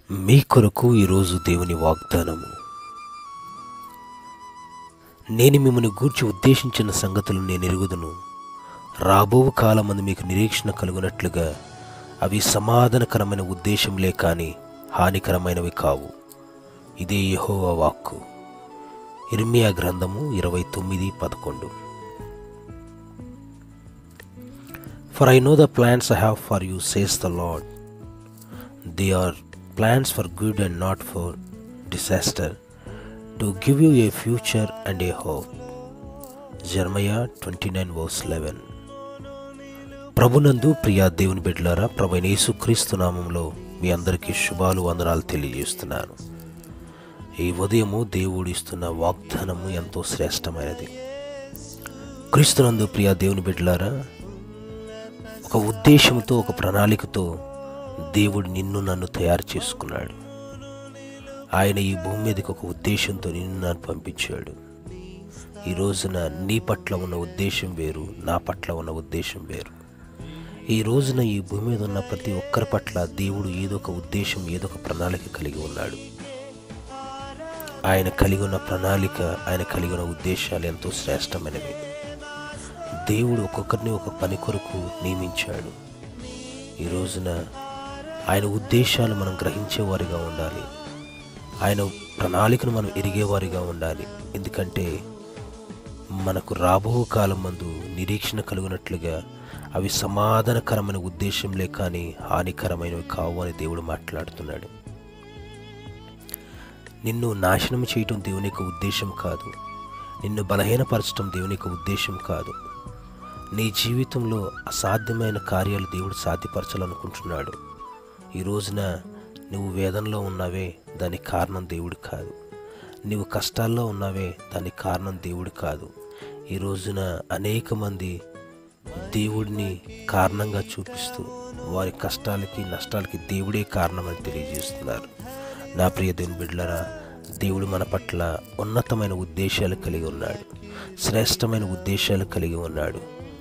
మీ కొరకు ఈరోజు దేవుని వాగ్దానము నేను మిమ్మల్ని గూర్చి ఉద్దేశించిన సంగతులు నేను ఎరుగుదును రాబో కాలమందు మీకు నిరీక్షణ కలుగునట్లుగా అవి సమాధానకరమైన ఉద్దేశంలే కానీ హానికరమైనవి కావు ఇదే యెహోవా వాక్కు ఇర్మియా గ్రంథము ఇరవై తొమ్మిది పదకొండు for I know the plans I have for you says the lord they are plans for good and not for disaster, to give you a future and a hope. Jeremiah twenty nine verse eleven ప్రభునందు ప్రియా దేవుని బిడ్డలారా ప్రభు యేసుక్రీస్తు నామంలో మీ అందరికీ శుభాలు వందనాలు తెలియజేస్తున్నాను ఈ ఉదయము దేవుడు ఇస్తున్న వాగ్దానము ఎంతో శ్రేష్టమైనది క్రీస్తునందు ప్రియా దేవుని బిడ్డలారా ఒక ఉద్దేశంతో ఒక ప్రణాళికతో దేవుడు నిన్ను నన్ను తయారు చేసుకున్నాడు ఆయన ఈ భూమి మీదకి ఒక ఉద్దేశంతో నిన్ను నన్ను పంపించాడు ఈ రోజున నీ పట్ల ఉన్న ఉద్దేశం వేరు నా పట్ల ఉన్న ఉద్దేశం వేరు ఈ రోజున ఈ భూమి మీద ఉన్న ప్రతి ఒక్కరి పట్ల దేవుడు ఏదో ఒక ఉద్దేశం ఏదో ఒక ప్రణాళిక కలిగి ఉన్నాడు ఆయన కలిగి ఉన్న ప్రణాళిక ఆయన కలిగి ఉన్న ఉద్దేశాలు ఎంతో శ్రేష్టమైనవి దేవుడు ఒక్కొక్కరిని ఒక పని కొరకు నియమించాడు ఈ రోజున ఆయన ఉద్దేశాలు మనం గ్రహించేవారిగా ఉండాలి ఆయన ప్రణాళికను మనం ఎరిగేవారిగా ఉండాలి ఎందుకంటే మనకు రాబో కాలం మందు నిరీక్షణ కలుగునట్లుగా అవి సమాధానకరమైన ఉద్దేశంలే కానీ హానికరమైనవి కావు అని దేవుడు మాట్లాడుతున్నాడు నిన్ను నాశనం చేయటం దేవుని యొక్క ఉద్దేశం కాదు నిన్ను బలహీనపరచడం దేవుని యొక్క ఉద్దేశం కాదు నీ జీవితంలో అసాధ్యమైన కార్యాలు దేవుడు సాధ్యపరచాలనుకుంటున్నాడు ఈ రోజున నువ్వు వేదనలో ఉన్నావే దానికి కారణం దేవుడు కాదు నువ్వు కష్టాల్లో ఉన్నావే దానికి కారణం దేవుడు కాదు ఈ రోజున అనేక మంది దేవుడిని కారణంగా చూపిస్తూ వారి కష్టాలకి నష్టాలకి దేవుడే కారణమని తెలియజేస్తున్నారు నా ప్రియ దేవుని బిడ్డలరా దేవుడు మన పట్ల ఉన్నతమైన ఉద్దేశాలు కలిగి ఉన్నాడు శ్రేష్టమైన ఉద్దేశాలు కలిగి ఉన్నాడు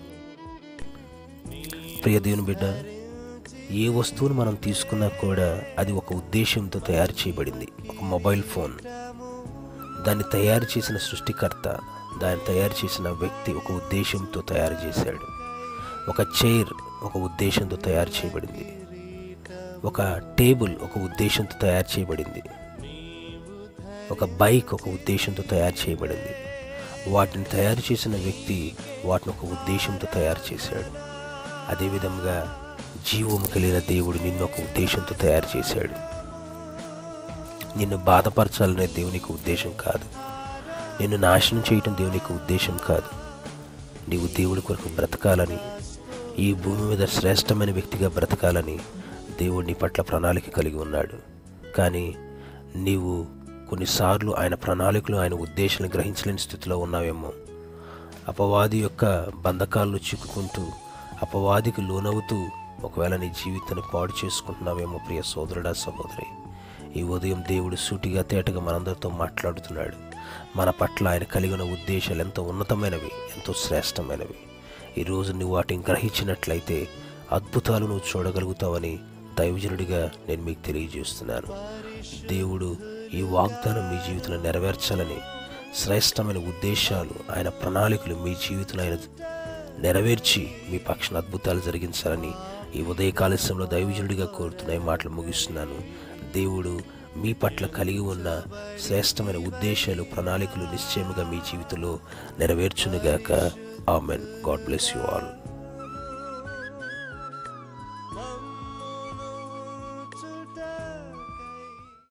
ప్రియ దేవుని బిడ్డ ఏ వస్తువును మనం తీసుకున్నా కూడా అది ఒక ఉద్దేశంతో తయారు చేయబడింది ఒక మొబైల్ ఫోన్ దాన్ని తయారు చేసిన సృష్టికర్త దాన్ని తయారు చేసిన వ్యక్తి ఒక ఉద్దేశంతో తయారు చేశాడు ఒక చైర్ ఒక ఉద్దేశంతో తయారు చేయబడింది ఒక టేబుల్ ఒక ఉద్దేశంతో తయారు చేయబడింది ఒక బైక్ ఒక ఉద్దేశంతో తయారు చేయబడింది వాటిని తయారు చేసిన వ్యక్తి వాటిని ఒక ఉద్దేశంతో తయారు చేశాడు అదేవిధంగా జీవము కలిగిన దేవుడు నిన్ను ఒక ఉద్దేశంతో తయారు చేశాడు నిన్ను బాధపరచాలనే దేవునికి ఉద్దేశం కాదు నిన్ను నాశనం చేయటం దేవునికి ఉద్దేశం కాదు నీవు దేవుడి కొరకు బ్రతకాలని ఈ భూమి మీద శ్రేష్టమైన వ్యక్తిగా బ్రతకాలని దేవుడు నీ పట్ల ప్రణాళిక కలిగి ఉన్నాడు కానీ నీవు కొన్నిసార్లు ఆయన ప్రణాళికలు ఆయన ఉద్దేశాలను గ్రహించలేని స్థితిలో ఉన్నావేమో అపవాది యొక్క బంధకాల్లో చిక్కుకుంటూ అపవాదికి లోనవుతూ ఒకవేళ నీ జీవితాన్ని పాడు చేసుకుంటున్నావేమో ప్రియ సోదరుడా సహోదరి ఈ ఉదయం దేవుడు సూటిగా తేటగా మనందరితో మాట్లాడుతున్నాడు మన పట్ల ఆయన కలిగిన ఉద్దేశాలు ఎంతో ఉన్నతమైనవి ఎంతో శ్రేష్టమైనవి ఈరోజు నువ్వు వాటిని గ్రహించినట్లయితే అద్భుతాలు నువ్వు చూడగలుగుతావని దైవజనుడిగా నేను మీకు తెలియజేస్తున్నాను దేవుడు ఈ వాగ్దానం మీ జీవితంలో నెరవేర్చాలని శ్రేష్టమైన ఉద్దేశాలు ఆయన ప్రణాళికలు మీ జీవితంలో ఆయన నెరవేర్చి మీ పక్షాన అద్భుతాలు జరిగించాలని ఈ ఉదయ కాలస్యంలో దైవజనుడిగా కోరుతున్న ఈ మాటలు ముగిస్తున్నాను దేవుడు మీ పట్ల కలిగి ఉన్న శ్రేష్టమైన ఉద్దేశాలు ప్రణాళికలు నిశ్చయముగా మీ జీవితంలో నెరవేర్చునుగాక amen God bless you all